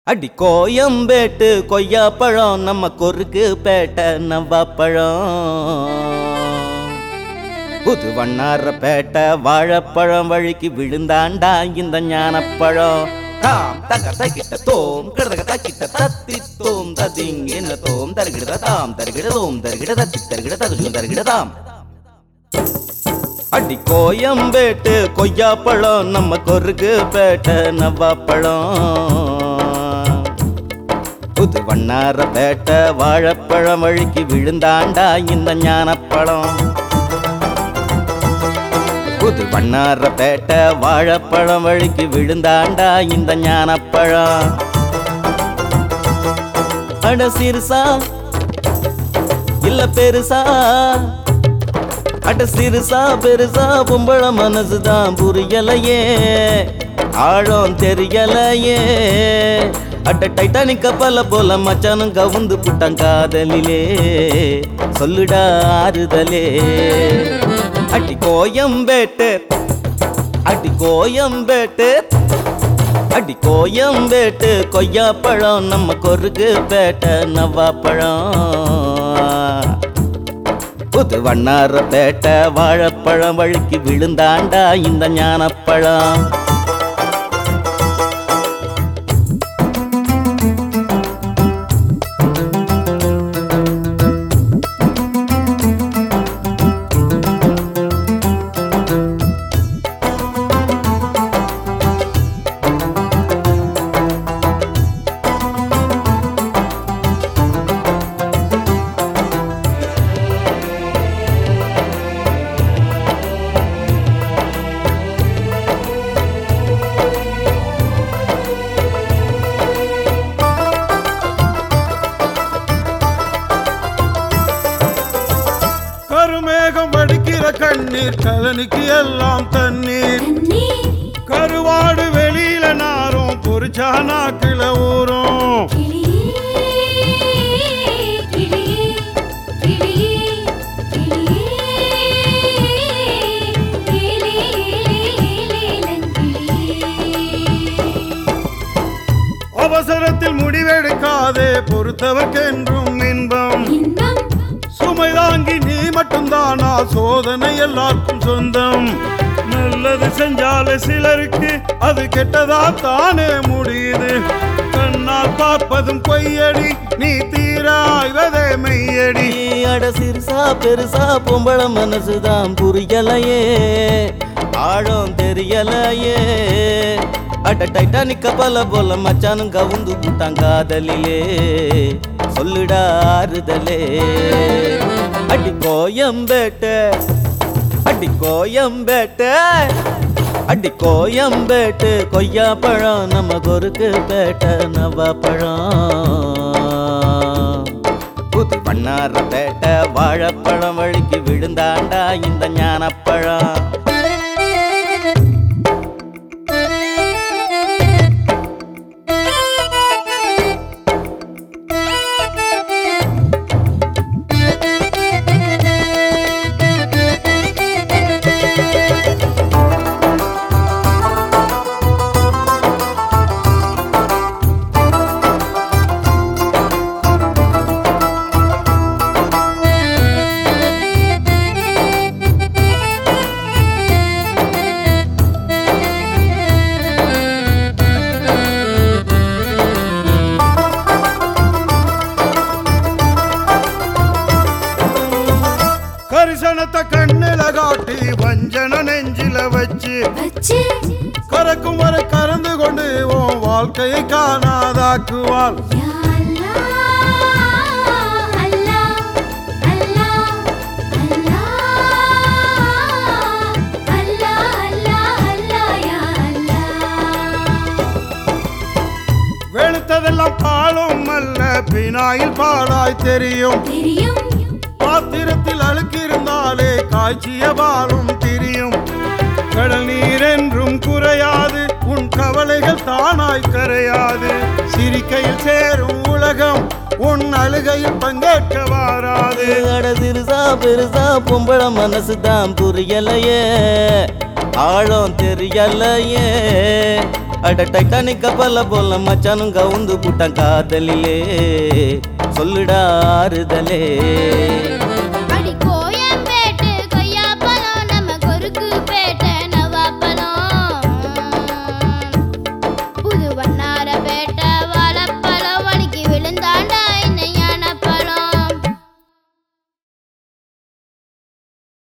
அடி கோயம்பேட்டு கொய்யாப்பழம் நம்ம கொருக்கு பேட்டை நவ்வாப்பழம் புது வண்ணாரப்பேட்டை வாழைப்பழம் வழிக்கு விழுந்தாண்டா இந்த ஞானப்பழம் தாம் தக தகிட்ட தோம் கிடதக தக்கிட்ட தத்தி தோம் ததிங்கின தோம் தருகிட தாம் தருகிட தோம் தருகிட தத்தி தருகிட தகுஜும் தருகிட தாம் அடி கோயம்பேட்டு கொய்யாப்பழம் நம்ம கொருக்கு பேட்டை நவ்வாப்பழம் புது வண்ணார பேட்டை வாழைப்பழம் வழிக்கு விழுந்தாண்டா இந்த ஞானப்பழம் புது வண்ணார பேட்டை வாழைப்பழம் வழிக்கு விழுந்தாண்டா இந்த ஞானப்பழம் அட சிறுசா இல்ல பெருசா அட சிறுசா பெருசா பொம்பள மனசுதான் புரியலையே ஆழம் தெரியலையே அட டைட்டானிக் கப்பல போல மச்சானும் கவுந்து புட்டான் காதலிலே சொல்லுடா ஆறுதலே அடி கோயம்பேட்டு அடி கோயம்பேட்டு அடி கோயம்பேட்டு கொய்யாப்பழம் நம்ம கொருக்கு பேட்டை நவ்வாப்பழம் புது வண்ணார பேட்டை வாழைப்பழம் வழுக்கி விழுந்தாண்டா இந்த ஞானப்பழம் கருமேகம் வடிக்கிற கண்ணீர் கலனுக்கு எல்லாம் தண்ணீர் கருவாடு வெளியில நாரும் பொறிச்சா நாக்கில ஊறும் அவசரத்தில் முடிவெடுக்காதே பொறுத்தவர்க்கென்றும் இன்பம் சுமை தாங்கி நீ மட்டும்தானா சோதனை எல்லாருக்கும் சொந்தம் நல்லது செஞ்சாலே சிலருக்கு அது கெட்டதா தானே முடியுது கண்ணால் பார்ப்பதும் பொய்யடி நீ தீராய்வதே மெய்யடி அட சிறுசா பெருசா பொம்பள மனசுதான் புரியலையே ஆழம் தெரியலையே அட டைட்டானிக் கப்பல போல மச்சானும் கவுந்து புட்டான் காதலிலே சொல்லுடா ஆறுதலே அடி கோயம்பேட்டை அடி கோயம்பேட்டை அடி கோயம்பேட்டு கொய்யாப்பழம் நம்ம கொருக்கு பேட்டை நவாப்பழம் புது வண்ணார பேட்டை வாழைப்பழம் வழிக்கு விழுந்தாண்டா இந்த ஞானப்பழம் கரிசனத்தை கண்ணில காட்டி வஞ்சன நெஞ்சில வச்சு கறக்கும் வரை கறந்து கொண்டு உன் வாழ்க்கையை காணாதாக்குவாள் வெளுத்ததெல்லாம் பாலும் அல்ல பினாயில் பாலாய் தெரியும் பாத்திரத்தில் அழுக்கிருந்தாலே காய்ச்சிய பாலும் தெரியும் கடல் நீர் என்றும் குறையாது உன் கவலைகள் தானாய் கரையாது சிரிக்கையில் சேரும் உலகம் உன் அழுகையில் பங்கேற்க வாராது அட சிறுசா பெருசா பொம்பள மனசுதான் புரியலையே ஆழம் தெரியலையே அட டைட்டானிக் கப்பல போல மச்சானும் கவுந்து புட்டான் காதலிலே சொல்லுடா ஆறுதலே